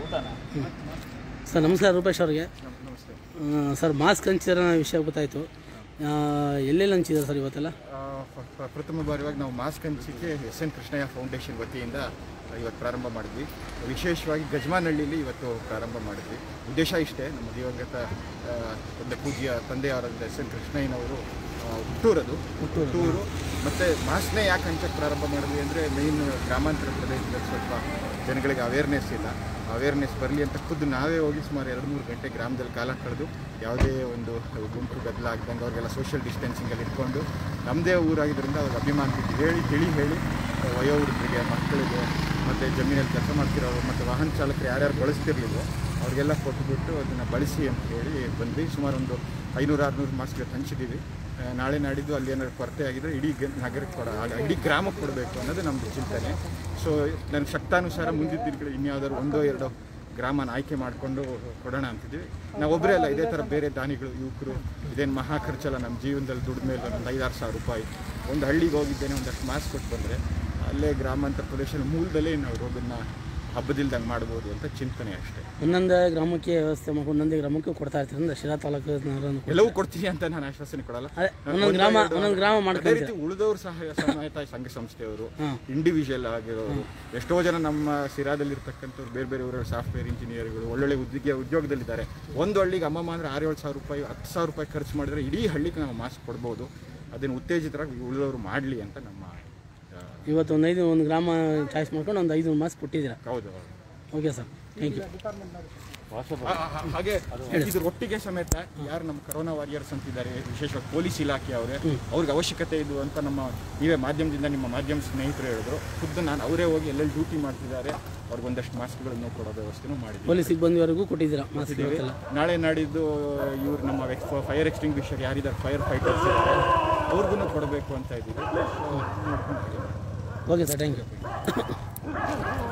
Sir ನಮಸ್ಕಾರ ರೂಪೇಶ್ ಅವ್ರಿಗೆ ನಮಸ್ತೆ ಆ, ಸರ್ ಮಾಸ್ಕ್ ಹಂಚಿರೋ ವಿಷಯ ಗೊತ್ತಾಯಿತು ಎಲ್ಲೆಲ್ಲಿ ಹಂಚಿದ್ದಾರೆ ಸರ್ ಇವತ್ತೆಲ್ಲ ಆ, ಪ್ರ- ಪ್ರ- ಪ್ರಥಮ ಬಾರಿಯಾಗಿ ನಾವು ಮಾಸ್ಕ್ ಹಂಚಿಕೆ ಎಸ್ ಎನ್ ಕೃಷ್ಣಯ್ಯ ಫೌಂಡೇಶನ್ ವತಿಯಿಂದ ಇವತ್ತು ಪ್ರಾರಂಭ ಮಾಡಿದ್ವಿ ವಿಶೇಷವಾಗಿ ಗಜಮಾನಹಳ್ಳಿಲಿ ಇವತ್ತು ಪ್ರಾರಂಭ ಮಾಡಿದ್ವಿ ಉದ್ದೇಶ ಇಷ್ಟೇ ನಮ್ಮ ದಿವಂಗತ ಆ, ಒಂದು ಪೂಜ್ಯ ತಂದೆಯವರಾದ ಎಸ್ ಎನ್ ಕೃಷ್ಣಯ್ಯನವರು ಆ, ಹುಟ್ಟೂರದು ಹುಟ್ಟೂರು ಮತ್ತು ಮಾಸ್ಕ್ನೇ ಯಾಕೆ ಹಂಚಕ್ಕೆ ಪ್ರಾರಂಭ ಮಾಡಿದ್ವಿ ಅಂದರೆ ಮೇಯ್ನ್ ಗ್ರಾಮಾಂತರ ಪ್ರದೇಶದಲ್ಲಿ ಸ್ವಲ್ಪ ಜನಗಳಿಗೆ ಅವೇರ್ನೆಸ್ ಇಲ್ಲ ಅವೇರ್ನೆಸ್ ಬರಲಿ ಅಂತ ಖುದ್ದು ನಾವೇ ಹೋಗಿ ಸುಮಾರು ಎರಡು ಮೂರು ಗಂಟೆ ಗ್ರಾಮದಲ್ಲಿ ಕಾಲ ಕಳೆದು ಯಾವುದೇ ಒಂದು ಗುಂಪು ಗದ್ದಲ ಆಗ್ದಂಗೆ ಅವ್ರಿಗೆಲ್ಲ ಸೋಷಿಯಲ್ ಡಿಸ್ಟೆನ್ಸಿಂಗಲ್ಲಿ ಇಟ್ಕೊಂಡು ನಮ್ಮದೇ ಊರಾಗಿದ್ದರಿಂದ ಅವ್ರಿಗೆ ಅಭಿಮಾನ ಹೇಳಿ ತಿಳಿ ಹೇಳಿ ವಯೋವೃದ್ಧರಿಗೆ ಮಕ್ಕಳಿಗೆ ಮತ್ತು ಜಮೀನಲ್ಲಿ ಕೆಲಸ ಮಾಡ್ತಿರೋರು ಮತ್ತು ವಾಹನ ಚಾಲಕರು ಯಾರ್ಯಾರು ಬಳಸ್ತಿರ್ಲಿಲ್ವೋ ಅವ್ರಿಗೆಲ್ಲ ಕೊಟ್ಬಿಟ್ಟು ಅದನ್ನು ಬಳಸಿ ಅಂತ ಹೇಳಿ ಬಂದ್ವಿ ಸುಮಾರು ಒಂದು ಐನೂರು ಆರುನೂರು ಮಾಸ್ಕ್ ಹಂಚಿದ್ದೀವಿ ಆ, ನಾಳೆ ನಾಡಿದ್ದು ಅಲ್ಲಿ ಏನಾದ್ರು ಕೊರತೆ ಆಗಿದ್ರೆ ಇಡೀ ಗ- ನಗರಕ್ಕೆ ಕೊಡ ಅಲ್ಲ, ಇಡೀ ಗ್ರಾಮಕ್ಕೆ ಕೊಡಬೇಕು ಅನ್ನೋದು ನಮ್ಮದು ಚಿಂತನೆ ಸೊ ನನ್ನ ಶಕ್ತಾನುಸಾರ ಮುಂದಿನ ದಿನಗಳು ಇನ್ಯಾವುದಾದ್ರು ಒಂದೋ ಎರಡೋ ಗ್ರಾಮನ ಆಯ್ಕೆ ಮಾಡಿಕೊಂಡು ಕೊಡೋಣ ಅಂತಿದ್ವಿ ನಾವು ಒಬ್ಬರೇ ಅಲ್ಲ ಇದೇ ಥರ ಬೇರೆ ದಾನಿಗಳು ಯುವಕರು ಇದೇನು ಮಹಾ ಖರ್ಚಲ್ಲ ನಮ್ಮ ಜೀವನದಲ್ಲಿ ದುಡ್ಡ ಮೇಲೆ ಒಂದು ಐದಾರು ಸಾವಿರ ರೂಪಾಯಿ ಒಂದು ಹಳ್ಳಿಗೆ ಹೋಗಿದ್ದೇನೆ ಒಂದಷ್ಟು ಮಾಸ್ಕ್ ಕೊಟ್ಟು ಬಂದರೆ ಅಲ್ಲೇ ಗ್ರಾಮಾಂತರ ಪ್ರದೇಶದ ಮೂಲದಲ್ಲೇ ನಾವು ರೋಗನ್ನ ಹಬ್ಬದಿಲ್ದಂಗೆ ಮಾಡ್ಬೋದು ಅಂತ ಚಿಂತನೆ ಅಷ್ಟೇ ಒಂದೊಂದೇ ಗ್ರಾಮಕ್ಕೆ ವ್ಯವಸ್ಥೆ ಮಾಡಿ ಒಂದೊಂದೇ ಗ್ರಾಮಕ್ಕೆ ಕೊಡ್ತಾ ಇರ್ತೀರಿ ಅಂದ್ರೆ ಶಿರಾ ತಾಲೂಕು ಎಲ್ಲವೂ ಕೊಡ್ತೀನಿ ಅಂತ ನಾನು ಆಶ್ವಾಸನೆ ಕೊಡಲ್ಲ ಅದೇ ಒಂದೊಂದು ಗ್ರಾಮ ಒಂದೊಂದು ಗ್ರಾಮ ಅದೇ ಮಾಡ್ಕೊಂತೀರಿ ರೀತಿ ಉಳಿದವರು ಸಹ ಸಮಾಹಿತ ಸಂಘ ಸಂಸ್ಥೆಯವರು ಹಾಂ. ಇಂಡಿವಿಜುವಲ್ ಆಗಿರೋರು ಎಷ್ಟೋ ಜನ ನಮ್ಮ ಸಿರಾದಲ್ಲಿರ್ತಕ್ಕಂಥವ್ರು ಬೇರೆ ಬೇರೆ ಊರಲ್ಲಿ ಸಾಫ್ಟ್ವೇರ್ ಇಂಜಿನಿಯರ್ಗಳು ಒಳ್ಳೊಳ್ಳೆ ಉದ್ಯೋಗ ಉದ್ಯೋಗದಲ್ಲಿದ್ದಾರೆ ಒಂದು ಹಳ್ಳಿಗೆ ಅಮ್ಮಮ್ಮ ಅಂದ್ರೆ ಆರು ಏಳು ಸಾವಿರ ರೂಪಾಯಿ ಹತ್ತು ಸಾವಿರ ರೂಪಾಯಿ ಖರ್ಚು ಮಾಡಿದ್ರೆ ಇಡೀ ಹಳ್ಳಿಗೆ ನಾವು ಮಾಸ್ಕ್ ಕೊಡ್ಬೋದು ಅದನ್ನು ಉತ್ತೇಜಿತರಾಗಿ ಉಳಿದವರು ಮಾಡಲಿ ಅಂತ ನಮ್ಮ ಆ, ಇವತ್ತು ಒಂದು ಐದು ಒಂದು ಗ್ರಾಮ ಚಾಯ್ಸ್ ಮಾಡ್ಕೊಂಡು ಒಂದು ಐದು ಮಾಸ್ಕ್ ಕೊಟ್ಟಿದ್ದೀರಾ ಹೌದು ಓಕೆ ಸರ್ ಥ್ಯಾಂಕ್ ಯು ಆ, ಆ, ಹಾಗೆ ಇದ್ರ ಒಟ್ಟಿಗೆ ಸಮೇತ ಯಾರು ನಮ್ಮ ಕರೋನಾ ವಾರಿಯರ್ಸ್ ಅಂತಿದ್ದಾರೆ ವಿಶೇಷವಾಗಿ ಪೊಲೀಸ್ ಇಲಾಖೆ ಅವರೇ ಅವ್ರಿಗೆ ಅವಶ್ಯಕತೆ ಇದು ಅಂತ ನಮ್ಮ ನೀವೇ ಮಾಧ್ಯಮದಿಂದ ನಿಮ್ಮ ಮಾಧ್ಯಮ ಸ್ನೇಹಿತರು ಹೇಳಿದ್ರು ಖುದ್ದು ನಾನು ಅವರೇ ಹೋಗಿ ಎಲ್ಲೆಲ್ಲಿ ಡ್ಯೂಟಿ ಮಾಡ್ತಿದ್ದಾರೆ ಅವ್ರಿಗೆ ಒಂದಷ್ಟು ಮಾಸ್ಕ್ಗಳನ್ನು ಕೊಡೋ ವ್ಯವಸ್ಥೆನೂ ಮಾಡಿದ್ದೀವಿ ಪೊಲೀಸ್ ಸಿಬ್ಬಂದಿವರೆಗೂ ಕೊಟ್ಟಿದ್ದೀರಾ ಮಾಸ್ಕ್ ಇವತ್ತೆಲ್ಲ ನಾಳೆ ನಾಡಿದ್ದು ಇವ್ರು ನಮ್ಮ ಎಕ್ಸ್ ಫೈರ್ ಎಕ್ಸ್ಟಿಂಗ್ವಿಷರ್ ಯಾರಿದ್ದಾರೆ ಫೈರ್ ಫೈಟರ್ಸ್ ಇದ್ದಾರೆ ಅವ್ರಿಗೂ ಕೊಡಬೇಕು ಅಂತ ಇದ್ದೀವಿ ಓಕೆ ಸರ್ ಥ್ಯಾಂಕ್ ಯು